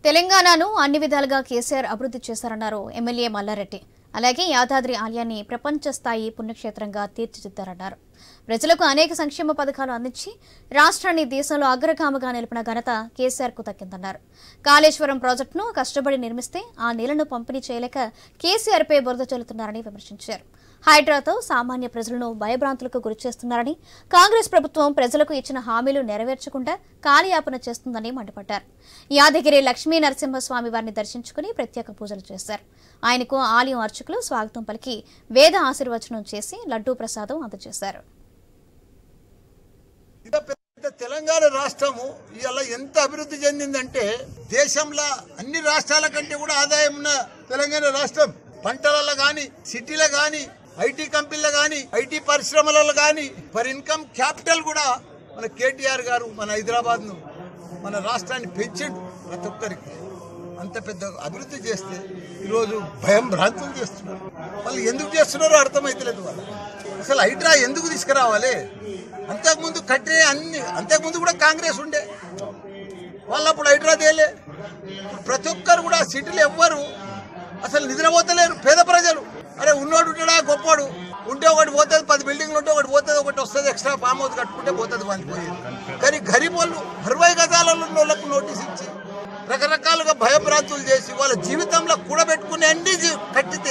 తెలంగాణను అన్ని విధాలుగా కేసీఆర్ అభివృద్ధి చేశారన్నారు ఎమ్మెల్యే మల్లారెడ్డి అలాగే యాదాద్రి ఆలయాన్ని ప్రపంచ స్థాయి పుణ్యక్షేత్రంగా తీర్చిదిద్దారన్నారు ప్రజలకు అనేక సంక్షేమ పథకాలు అందించి రాష్ట్రాన్ని దేశంలో అగ్రగామిగా నిలిపిన ఘనత కేసీఆర్ కు దక్కిందన్నారు కాళేశ్వరం ప్రాజెక్టును కష్టపడి నిర్మిస్తే ఆ నీళ్లను పంపిణీ చేయలేక కేసీఆర్ పై బురద చల్లుతున్నారని విమర్శించారు హైడ్రాతో సామాన్య ప్రజలను భయభ్రాంతులకు గురిచేస్తున్నారని కాంగ్రెస్ ప్రభుత్వం ప్రజలకు ఇచ్చిన హామీలు నెరవేర్చకుండా కాలయాపన చేస్తుందని మండిపడ్డారు యాదగిరి లక్ష్మీ నరసింహస్వామి వారిని దర్శించుకుని ప్రత్యేక పూజలు చేశారు ఆయనకు ఆలయం అర్చకులు స్వాగతం పలికి వేద ఆశీర్వచనం చేసి లడ్డూ ప్రసాదం అందజేశారు ఇంత పెద్ద తెలంగాణ రాష్ట్రము ఇవాళ ఎంత అభివృద్ధి చెందిందంటే దేశంలో అన్ని రాష్ట్రాల కంటే కూడా ఆదాయం ఉన్న తెలంగాణ రాష్ట్రం పంటలలో గాని సిటీలో గాని ఐటీ కంపెనీలో గాని ఐటీ పరిశ్రమలలో గాని పర్ ఇన్కమ్ క్యాపిటల్ కూడా మన కేటీఆర్ గారు మన హైదరాబాద్ ను మన రాష్ట్రాన్ని పెంచిండు ప్రతి ఒక్కరికి అంత పెద్ద అభివృద్ధి చేస్తే ఈరోజు భయం భ్రాంతులు చేస్తున్నారు వాళ్ళు ఎందుకు చేస్తున్నారో అర్థమైతలేదు వాళ్ళు అసలు హైడ్రా ఎందుకు తీసుకురావాలి అంతకుముందు కట్టే అన్ని అంతకుముందు కూడా కాంగ్రెస్ ఉండే వాళ్ళు అప్పుడు హైడ్రా తేలే ప్రతి ఒక్కరు కూడా సిటీలో ఎవ్వరు అసలు నిద్రపోతలేరు పేద ప్రజలు అరే ఉన్నోడు ఉంటాడా గొప్పోడు ఉంటే ఒకటి పోతుంది పది బిల్డింగ్లు ఉంటే ఒకటి పోతుంది ఒకటి వస్తుంది ఎక్స్ట్రా ఫామ్ హౌస్ కట్టుకుంటే పోతుంది వాళ్ళకి పోయేది కానీ గరీబ్ వాళ్ళు అరవై గజాలలో ఉన్న వాళ్ళకు నోటీస్ ఇచ్చి రకరకాలుగా భయభ్రాంతులు చేసి వాళ్ళ జీవితంలో కూడబెట్టుకునే అన్ని జీ- కట్టితే